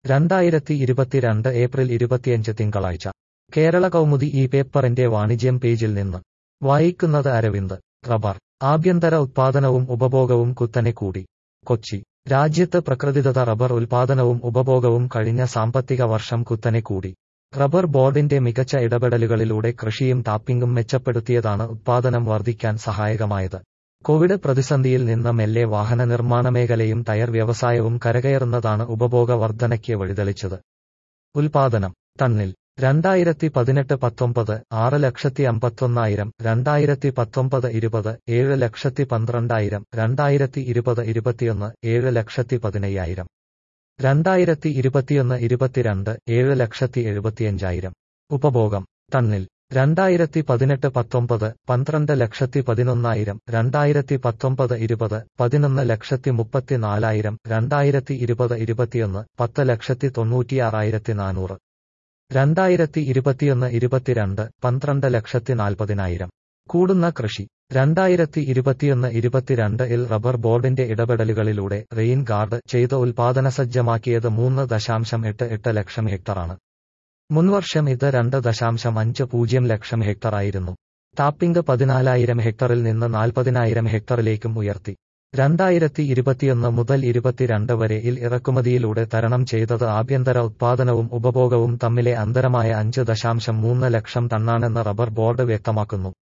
രണ്ടായിരത്തി ഇരുപത്തിരണ്ട് ഏപ്രിൽ ഇരുപത്തിയഞ്ച് തിങ്കളാഴ്ച കേരള കൗമുദി ഈ പേപ്പറിന്റെ വാണിജ്യം പേജിൽ നിന്ന് വായിക്കുന്നത് അരവിന്ദ് റബ്ബർ ആഭ്യന്തര ഉത്പാദനവും ഉപഭോഗവും കുത്തനെ കൂടി കൊച്ചി രാജ്യത്ത് പ്രകൃതിദത്ത റബ്ബർ ഉൽപാദനവും ഉപഭോഗവും കഴിഞ്ഞ സാമ്പത്തിക വർഷം കുത്തനെ കൂടി റബ്ബർ ബോർഡിന്റെ മികച്ച ഇടപെടലുകളിലൂടെ കൃഷിയും ടാപ്പിംഗും മെച്ചപ്പെടുത്തിയതാണ് ഉത്പാദനം വർദ്ധിക്കാൻ സഹായകമായത് കോവിഡ് പ്രതിസന്ധിയിൽ നിന്ന് മെല്ലെ വാഹന നിർമ്മാണ മേഖലയും ടയർ വ്യവസായവും കരകയറുന്നതാണ് ഉപഭോഗ വർധനയ്ക്ക് വഴിതെളിച്ചത് ഉൽപാദനം ടണ്ണിൽ രണ്ടായിരത്തി പതിനെട്ട് പത്തൊമ്പത് ആറ് ലക്ഷത്തി അമ്പത്തൊന്നായിരം രണ്ടായിരത്തി പത്തൊമ്പത് ഇരുപത് ഏഴ് ലക്ഷത്തി പന്ത്രണ്ടായിരം രണ്ടായിരത്തി ഇരുപത് ഇരുപത്തിയൊന്ന് ഏഴ് ലക്ഷത്തി പതിനയ്യായിരം രണ്ടായിരത്തി ഇരുപത്തിയൊന്ന് ഇരുപത്തിരണ്ട് ഏഴ് ലക്ഷത്തി എഴുപത്തിയഞ്ചായിരം ഉപഭോഗം ടണ്ണിൽ രണ്ടായിരത്തി പതിനെട്ട് പത്തൊമ്പത് പന്ത്രണ്ട് ലക്ഷത്തി പതിനൊന്നായിരം രണ്ടായിരത്തി പത്തൊമ്പത് ഇരുപത് പതിനൊന്ന് ലക്ഷത്തി മുപ്പത്തിനാലായിരം രണ്ടായിരത്തി ഇരുപത് ഇരുപത്തിയൊന്ന് പത്ത് ലക്ഷത്തി തൊണ്ണൂറ്റിയാറായിരത്തി നാനൂറ് രണ്ടായിരത്തി ഇരുപത്തിയൊന്ന് ഇരുപത്തിരണ്ട് പന്ത്രണ്ട് ലക്ഷത്തി നാൽപ്പതിനായിരം കൂടുന്ന കൃഷി രണ്ടായിരത്തി ഇരുപത്തിയൊന്ന് ഇരുപത്തിരണ്ട് ഇൽ റബ്ബർ ബോർഡിന്റെ ഇടപെടലുകളിലൂടെ റെയിൻ ഗാർഡ് ചെയ്ത് ഉൽപാദന സജ്ജമാക്കിയത് മൂന്ന് ദശാംശം എട്ട് എട്ട് ലക്ഷം ഹെക്ടറാണ് മുൻവർഷം ഇത് രണ്ട് ദശാംശം അഞ്ച് പൂജ്യം ലക്ഷം ഹെക്ടറായിരുന്നു ടാപ്പിംഗ് പതിനാലായിരം ഹെക്ടറിൽ നിന്ന് നാൽപ്പതിനായിരം ഹെക്ടറിലേക്കും ഉയർത്തി രണ്ടായിരത്തി ഇരുപത്തിയൊന്ന് മുതൽ ഇരുപത്തിരണ്ട് വരെ ഇൽ ഇറക്കുമതിയിലൂടെ തരണം ചെയ്തത് ആഭ്യന്തര ഉത്പാദനവും ഉപഭോഗവും തമ്മിലെ അന്തരമായ അഞ്ച് ദശാംശം മൂന്ന് ലക്ഷം ടണ്ണാണെന്ന് റബ്ബർ ബോർഡ് വ്യക്തമാക്കുന്നു